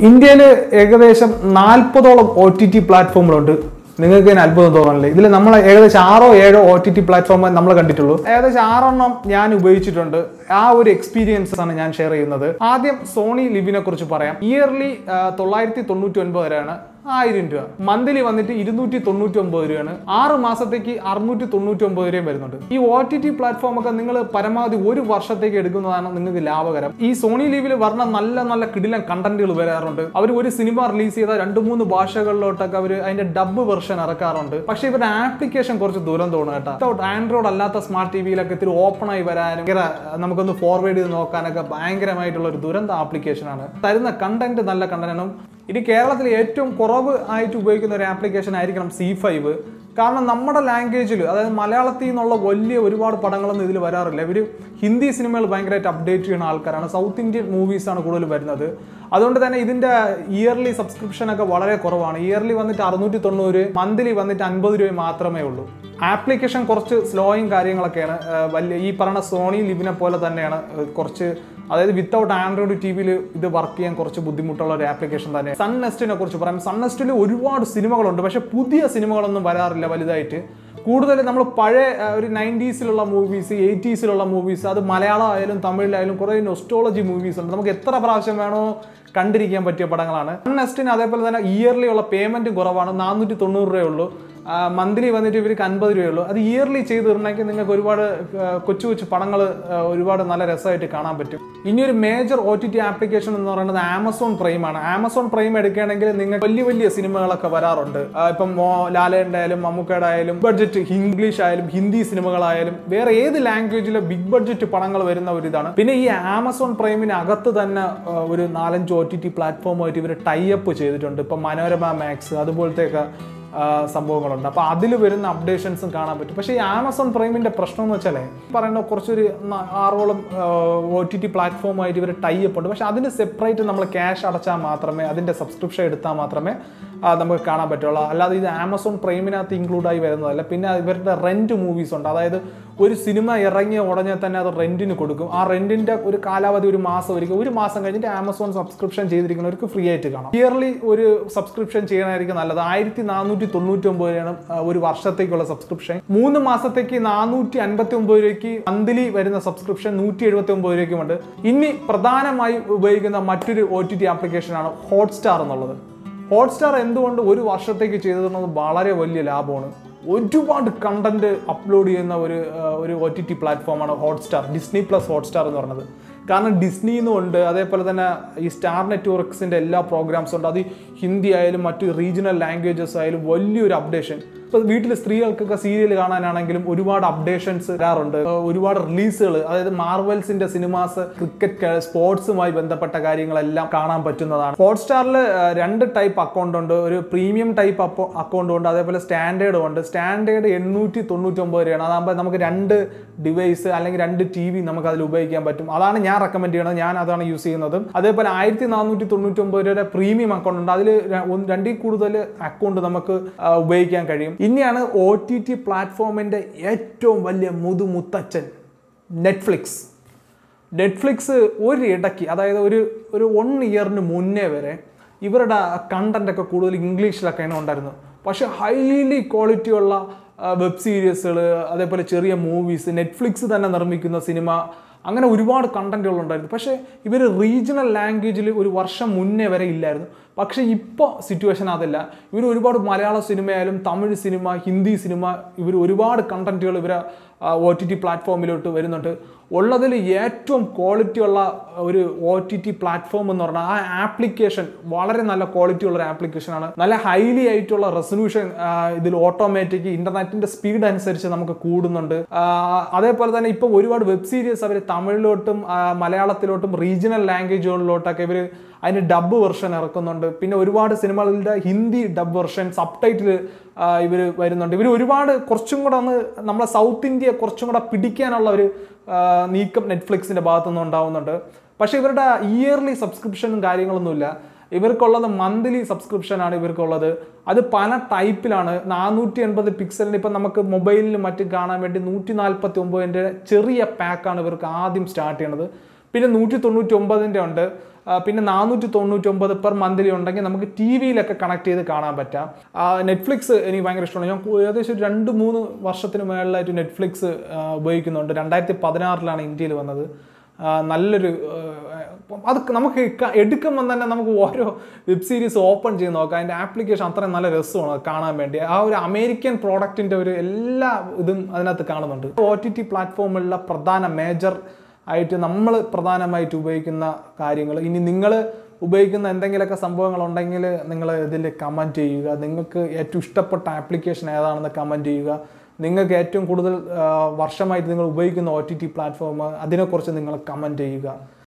ഇന്ത്യയിൽ ഏകദേശം നാൽപ്പതോളം ഒ ടി ടി പ്ലാറ്റ്ഫോമുകളുണ്ട് നിങ്ങൾക്ക് ഇതിന് അത്ഭുതം തോന്നണില്ലേ ഇതിൽ നമ്മൾ ഏകദേശം ആറോ ഏഴോ ഒ ടി ടി പ്ലാറ്റ്ഫോം നമ്മൾ കണ്ടിട്ടുള്ളൂ ഏകദേശം ആറെണ്ണം ഞാൻ ഉപയോഗിച്ചിട്ടുണ്ട് ആ ഒരു എക്സ്പീരിയൻസ് ആണ് ഞാൻ ഷെയർ ചെയ്യുന്നത് ആദ്യം സോണി ലിവിനെ കുറിച്ച് പറയാം ഇയർലി തൊള്ളായിരത്തി തൊണ്ണൂറ്റി ഒൻപത് വരെയാണ് ആയിരം രൂപ മന്ത്ലി വന്നിട്ട് ഇരുന്നൂറ്റി തൊണ്ണൂറ്റി ഒമ്പത് രൂപയാണ് ആറ് മാസത്തേക്ക് അറുന്നൂറ്റി തൊണ്ണൂറ്റി ഒമ്പത് രൂപയും വരുന്നുണ്ട് ഈ ഒ ടി ടി പ്ലാറ്റ്ഫോം ഒക്കെ നിങ്ങൾ പരമാവധി ഒരു വർഷത്തേക്ക് എടുക്കുന്നതാണ് നിങ്ങൾക്ക് ലാഭകരം ഈ സോണി ലീവിൽ പറഞ്ഞ നല്ല നല്ല കിടിലൻ കണ്ടന്റുകൾ വരാറുണ്ട് അവർ ഒരു സിനിമ റിലീസ് ചെയ്ത രണ്ട് മൂന്ന് ഭാഷകളിലോട്ടൊക്കെ അവർ അതിന്റെ ഡബ് വെർഷൻ ഇറക്കാറുണ്ട് പക്ഷേ ഇവരുടെ ആപ്ലിക്കേഷൻ കുറച്ച് ദൂരം തോന്നുന്നു കേട്ടോ വിത്തൗട്ട് ആൻഡ്രോയിഡ് അല്ലാത്ത സ്മാർട്ട് ടി വിയിലൊക്കെ ഇത്തിരി ഓപ്പൺ ആയി വരാനും ഭയങ്കര നമുക്കൊന്ന് ഫോർവേഡ് ചെയ്ത് നോക്കാനൊക്കെ ഭയങ്കരമായിട്ടുള്ള ഒരു ദുരന്ത ആപ്ലിക്കേഷനാണ് തരുന്ന കണ്ടന്റ് നല്ല കണ്ടന്റാണ് ഇനി കേരളത്തിൽ ഏറ്റവും കുറവ് ആയിട്ട് ഉപയോഗിക്കുന്ന ഒരു ആപ്ലിക്കേഷൻ ആയിരിക്കണം സി ഫൈവ് കാരണം നമ്മുടെ ലാംഗ്വേജിൽ അതായത് മലയാളത്തിൽ നിന്നുള്ള വലിയ ഒരുപാട് പടങ്ങളൊന്നും ഇതിൽ വരാറില്ല ഇവർ ഹിന്ദി സിനിമകൾ ഭയങ്കരമായിട്ട് അപ്ഡേറ്റ് ചെയ്യുന്ന ആൾക്കാരാണ് സൗത്ത് ഇന്ത്യൻ മൂവീസാണ് കൂടുതൽ വരുന്നത് അതുകൊണ്ട് തന്നെ ഇതിന്റെ ഇയർലി സബ്സ്ക്രിപ്ഷൻ ഒക്കെ വളരെ കുറവാണ് ഇയർലി വന്നിട്ട് അറുന്നൂറ്റി തൊണ്ണൂറ് മന്ത്ലി വന്നിട്ട് അൻപത് രൂപ മാത്രമേ ഉള്ളൂ ആപ്ലിക്കേഷൻ കുറച്ച് സ്ലോയും കാര്യങ്ങളൊക്കെയാണ് ആ, വലിയ ഈ പറയുന്ന സോണി ലിവിനെ പോലെ തന്നെയാണ് ആ, കുറച്ച് അതായത് വിത്തൗട്ട് ആൻഡ്രോയിഡ് ടി വിയിൽ ഇത് വർക്ക് ചെയ്യാൻ കുറച്ച് ബുദ്ധിമുട്ടുള്ള ഒരു ആപ്ലിക്കേഷൻ തന്നെ സൺ നെസ്റ്റിനെ കുറിച്ച് പറയാം സൺ നെസ്റ്റിൽ ഒരുപാട് സിനിമകളുണ്ട് പക്ഷെ പുതിയ സിനിമകളൊന്നും വരാറില്ല വലുതായിട്ട് കൂടുതൽ നമ്മൾ പഴയ ആ, ഒരു നയൻറ്റീസിലുള്ള മൂവീസ് എയ്റ്റീസിലുള്ള മൂവീസ് അത് മലയാളം ആയാലും തമിഴിലായാലും കുറേ നൊസ്റ്റോളജി മൂവീസ് ഉണ്ട് നമുക്ക് എത്ര പ്രാവശ്യം വേണോ കണ്ടിരിക്കാൻ പറ്റിയ പടങ്ങളാണ് സൺ നെസ്റ്റിന് അതേപോലെ തന്നെ ഇയർലി ഉള്ള പേയ്മെൻറ്റും കുറവാണ് നാനൂറ്റി തൊണ്ണൂറ് രൂപയേ ഉള്ളൂ മന്ത്ലി വന്നിട്ട് ഇവർക്ക് അൻപത് രൂപയുള്ളൂ അത് ഇയർലി ചെയ്ത് തരണമെങ്കിൽ നിങ്ങൾക്ക് ഒരുപാട് ആ, കൊച്ചു കൊച്ചു പടങ്ങൾ ഒരുപാട് നല്ല രസമായിട്ട് കാണാൻ പറ്റും ഇനി ഒരു major O T T application എന്ന് പറയുന്നത് ആമസോൺ പ്രൈം ആണ് ആമസോൺ പ്രൈം എടുക്കുകയാണെങ്കിൽ നിങ്ങൾ വലിയ വലിയ സിനിമകളൊക്കെ വരാറുണ്ട് ആ, ഇപ്പം മോ ലാലേൻ്റെ ആയാലും മമ്മൂക്കയുടെ ആയാലും ബഡ്ജറ്റ് ഇംഗ്ലീഷ് ആയാലും ഹിന്ദി സിനിമകളായാലും വേറെ ഏത് ലാംഗ്വേജിലെ ബിഗ് ബഡ്ജറ്റ് പടങ്ങൾ വരുന്ന ഒരു ഇതാണ് പിന്നെ ഈ ആമസോൺ പ്രൈമിന് അകത്ത് തന്നെ ആ, ഒരു നാലഞ്ച് ഒ ടി ടി പ്ലാറ്റ്ഫോമായിട്ട് ഇവർ ടൈ അപ്പ് ചെയ്തിട്ടുണ്ട് ഇപ്പം മനോരമ മാക്സ് അതുപോലത്തെയൊക്കെ ആ, സംഭവങ്ങളുണ്ട് അപ്പോൾ അതിൽ വരുന്ന അപ്ഡേഷൻസും കാണാൻ പറ്റും പക്ഷേ ഈ ആമസോൺ പ്രൈമിൻ്റെ പ്രശ്നം എന്ന് വെച്ചാലേ പറയുന്ന കുറച്ചൊരു ന- ആറോളം ഒ ടി ടി പ്ലാറ്റ്ഫോമായിട്ട് ഇവർ ടൈ അപ്പ് ഉണ്ട് പക്ഷേ അതിന് സെപ്പറേറ്റ് നമ്മൾ ക്യാഷ് അടച്ചാൽ മാത്രമേ അതിൻ്റെ സബ്സ്ക്രിപ്ഷൻ എടുത്താൽ മാത്രമേ ആ, നമുക്ക് കാണാൻ പറ്റുള്ളൂ അല്ലാതെ ഇത് ആമസോൺ പ്രൈമിനകത്ത് ഇൻക്ലൂഡ് ആയി വരുന്നതല്ല പിന്നെ ഇവരുടെ റെൻറ്റ് മൂവീസ് ഉണ്ട് അതായത് ഒരു സിനിമ ഇറങ്ങിയ ഉടനെ തന്നെ അത് റെൻറ്റിന് കൊടുക്കും ആ റെൻറ്റിൻ്റെ ഒരു കാലാവധി ഒരു മാസം ഒരിക്കൽ ഒരു മാസം കഴിഞ്ഞിട്ട് ആമസോൺ സബ്സ്ക്രിപ്ഷൻ ചെയ്തിരിക്കുന്നവർക്ക് ഫ്രീ ആയിട്ട് കാണാം ഇയർലി ഒരു സബ്സ്ക്രിപ്ഷൻ ചെയ്യണമായിരിക്കും നല്ലത് ആയിരത്തി നാനൂറ്റി തൊണ്ണൂറ്റി ഒമ്പത് രൂപയാണ് ആ, ഒരു വർഷത്തേക്കുള്ള സബ്സ്ക്രിപ്ഷൻ മൂന്ന് മാസത്തേക്ക് നാനൂറ്റി അൻപത്തി ഒമ്പത് രൂപയ്ക്ക് മന്ത്ലി വരുന്ന സബ്സ്ക്രിപ്ഷൻ നൂറ്റി എഴുപത്തി ഒമ്പത് രൂപയ്ക്കുമുണ്ട് ഇനി പ്രധാനമായി ഉപയോഗിക്കുന്ന മറ്റൊരു ഒ ടി ടി ആപ്ലിക്കേഷനാണ് ഹോട്ട്സ്റ്റാർ എന്നുള്ളത് ഹോട്ട്സ്റ്റാർ എന്തുകൊണ്ട് ഒരു വർഷത്തേക്ക് ചെയ്തതെന്നത് വളരെ വലിയ ലാഭമാണ് ഒരുപാട് കണ്ടന്റ് അപ്ലോഡ് ചെയ്യുന്ന ഒരു ആ, ഒരു ഒ ടി ടി പ്ലാറ്റ്ഫോമാണ് ഹോട്ട്സ്റ്റാർ ഡിസ്നി പ്ലസ് ഹോട്ട്സ്റ്റാർ എന്ന് പറയുന്നത് കാരണം ഡിസ്നിന്നും ഉണ്ട് അതേപോലെ തന്നെ ഈ സ്റ്റാർ നെറ്റ്വർക്സിൻ്റെ എല്ലാ പ്രോഗ്രാംസും ഉണ്ട് അത് ഹിന്ദി ആയാലും മറ്റ് റീജിയണൽ ലാംഗ്വേജസ് ആയാലും വലിയൊരു അപ്ഡേഷൻ ഇപ്പോൾ വീട്ടിൽ സ്ത്രീകൾക്കൊക്കെ സീരിയൽ കാണാനാണെങ്കിലും ഒരുപാട് അപ്ഡേഷൻസ് വരാറുണ്ട് ആ, ഒരുപാട് റിലീസുകൾ അതായത് മാർവൽസിന്റെ സിനിമാസ് ക്രിക്കറ്റ് സ്പോർട്സുമായി ബന്ധപ്പെട്ട കാര്യങ്ങളെല്ലാം കാണാൻ പറ്റുന്നതാണ് ഹോട്ട്സ്റ്റാറിൽ രണ്ട് ടൈപ്പ് അക്കൗണ്ട് ഉണ്ട് ഒരു പ്രീമിയം ടൈപ്പ് അക്കൗണ്ടും ഉണ്ട് അതേപോലെ സ്റ്റാൻഡേർഡും ഉണ്ട് സ്റ്റാൻഡേർഡ് എണ്ണൂറ്റി തൊണ്ണൂറ്റി ഒമ്പത് രൂപയാണ് അതാകുമ്പോൾ നമുക്ക് രണ്ട് ഡിവൈസ് അല്ലെങ്കിൽ രണ്ട് ടി വി നമുക്ക് അതിൽ ഉപയോഗിക്കാൻ പറ്റും അതാണ് ഞാൻ റെക്കമെൻഡ് ചെയ്യുന്നത് ഞാൻ അതാണ് യൂസ് ചെയ്യുന്നത് അതേപോലെ ആയിരത്തി നാനൂറ്റി തൊണ്ണൂറ്റി ഒമ്പത് രൂപയുടെ പ്രീമിയം അക്കൗണ്ട് ഉണ്ട് അതിൽ രണ്ടിൽ കൂടുതൽ അക്കൗണ്ട് നമുക്ക് ആ, ഉപയോഗിക്കാൻ കഴിയും ഇനിയാണ് ഒ ടി ടി പ്ലാറ്റ്ഫോമിൻ്റെ ഏറ്റവും വലിയ മുതുമുത്തച്ഛൻ നെറ്റ്ഫ്ലിക്സ് നെറ്റ്ഫ്ലിക്സ് ഒരു ഇടയ്ക്ക് അതായത് ഒരു ഒരു വൺ ഇയറിന് മുന്നേ വരെ ഇവരുടെ കണ്ടന്റ് ഒക്കെ കൂടുതൽ ഇംഗ്ലീഷിലൊക്കെയാണ് ഉണ്ടായിരുന്നത് പക്ഷെ ഹൈലി ക്വാളിറ്റി ഉള്ള വെബ് സീരീസുകൾ അതേപോലെ ചെറിയ മൂവീസ് നെറ്റ്ഫ്ലിക്സ് തന്നെ നിർമ്മിക്കുന്ന സിനിമ അങ്ങനെ ഒരുപാട് കണ്ടന്റുകൾ ഉണ്ടായിരുന്നു പക്ഷേ ഇവർ റീജിയണൽ ലാംഗ്വേജിൽ ഒരു വർഷം മുന്നേ വരെ ഇല്ലായിരുന്നു പക്ഷേ ഇപ്പോൾ സിറ്റുവേഷൻ അതല്ല ഇവർ ഒരുപാട് മലയാള സിനിമയായാലും തമിഴ് സിനിമ ഹിന്ദി സിനിമ ഇവർ ഒരുപാട് കണ്ടന്റുകൾ ഇവർ ഒ ടി ടി പ്ലാറ്റ്ഫോമിലോട്ട് വരുന്നുണ്ട് ഉള്ളതിൽ ഏറ്റവും ക്വാളിറ്റി ഉള്ള ഒരു ഒ ടി ടി പ്ലാറ്റ്ഫോം എന്ന് പറഞ്ഞാൽ ആ ആപ്ലിക്കേഷൻ വളരെ നല്ല ക്വാളിറ്റി ഉള്ള ഒരു ആപ്ലിക്കേഷനാണ് നല്ല ഹൈലി ആയിട്ടുള്ള റെസൊല്യൂഷൻ ഇതിൽ ഓട്ടോമാറ്റിക് ഇന്റർനെറ്റിന്റെ സ്പീഡ് അനുസരിച്ച് നമുക്ക് കൂടുന്നുണ്ട് ആ, അതേപോലെ തന്നെ ഇപ്പോൾ ഒരുപാട് വെബ് സീരീസ് അവർ തമിഴിലോട്ടും ആ, മലയാളത്തിലോട്ടും റീജിയണൽ ലാംഗ്വേജുകളിലോട്ടൊക്കെ ഇവർ അതിന് ഡബ് വെർഷൻ ഇറക്കുന്നുണ്ട് പിന്നെ ഒരുപാട് സിനിമകളുടെ Hindi dub version subtitle ഇവർ വരുന്നുണ്ട് ഇവർ ഒരുപാട് കുറച്ചും കൂടെ ഒന്ന് നമ്മളെ സൗത്ത് ഇന്ത്യ കുറച്ചും കൂടെ പിടിക്കാനുള്ള ഒരു ആ, നീക്കം നെറ്റ്ഫ്ലിക്സിന്റെ ഭാഗത്തുനിന്ന് ഉണ്ടാവുന്നുണ്ട് പക്ഷേ ഇവരുടെ ഇയർലി സബ്സ്ക്രിപ്ഷനും കാര്യങ്ങളൊന്നുമില്ല ഇവർക്കുള്ളത് മന്ത്ലി സബ്സ്ക്രിപ്ഷനാണ് ഇവർക്കുള്ളത് അത് പല ടൈപ്പിലാണ് നാനൂറ്റി എൺപത് പിക്സലിന് ഇപ്പം നമുക്ക് മൊബൈലിലും മറ്റും കാണാൻ വേണ്ടി നൂറ്റി നാൽപ്പത്തി ഒമ്പതിൻ്റെ ചെറിയ പാക്കാണ് ഇവർക്ക് ആദ്യം സ്റ്റാർട്ട് ചെയ്യണത് പിന്നെ നൂറ്റി തൊണ്ണൂറ്റി ഒമ്പതിൻ്റെ ഉണ്ട് ആ, പിന്നെ നാനൂറ്റി തൊണ്ണൂറ്റി ഒമ്പത് പെർ മന്ത്ലി ഉണ്ടെങ്കിൽ നമുക്ക് ടി വിയിലൊക്കെ കണക്ട് ചെയ്ത് കാണാൻ പറ്റാം നെറ്റ്ഫ്ലിക്സ് എനിക്ക് ഭയങ്കര ഇഷ്ടമാണ് ഞാൻ കു- ഏകദേശം ഒരു രണ്ട് മൂന്ന് വർഷത്തിന് മേളിലായിട്ട് നെറ്റ്ഫ്ലിക്സ് ആ, ഉപയോഗിക്കുന്നുണ്ട് രണ്ടായിരത്തി പതിനാറിലാണ് ഇന്ത്യയിൽ വന്നത് ആ, നല്ലൊരു ആ, അത് നമുക്ക് ക- എടുക്കുമ്പോൾ തന്നെ നമുക്ക് ഓരോ വെബ് സീരീസ് ഓപ്പൺ ചെയ്ത് നോക്കാം അതിൻ്റെ ആപ്ലിക്കേഷൻ അത്രയും നല്ല രസമാണ് അത് കാണാൻ വേണ്ടി ആ ഒരു അമേരിക്കൻ പ്രോഡക്റ്റിൻ്റെ ഒരു എല്ലാ ഇതും അതിനകത്ത് കാണുന്നുണ്ട് ഒ ടി ടി പ്ലാറ്റ്ഫോമിലുള്ള പ്രധാന മേജർ ആയിട്ട് നമ്മൾ പ്രധാനമായിട്ട് ഉപയോഗിക്കുന്ന കാര്യങ്ങൾ ഇനി നിങ്ങൾ ഉപയോഗിക്കുന്ന എന്തെങ്കിലുമൊക്കെ സംഭവങ്ങൾ ഉണ്ടെങ്കിൽ നിങ്ങൾ ഇതിൽ കമൻറ്റ് ചെയ്യുക നിങ്ങൾക്ക് ഏറ്റവും ഇഷ്ടപ്പെട്ട ആപ്ലിക്കേഷൻ ഏതാണെന്ന് കമൻറ്റ് ചെയ്യുക നിങ്ങൾക്ക് ഏറ്റവും കൂടുതൽ ആ, വർഷമായിട്ട് നിങ്ങൾ ഉപയോഗിക്കുന്ന ഒ ടി ടി പ്ലാറ്റ്ഫോം അതിനെക്കുറിച്ച് നിങ്ങൾ കമൻറ്റ് ചെയ്യുക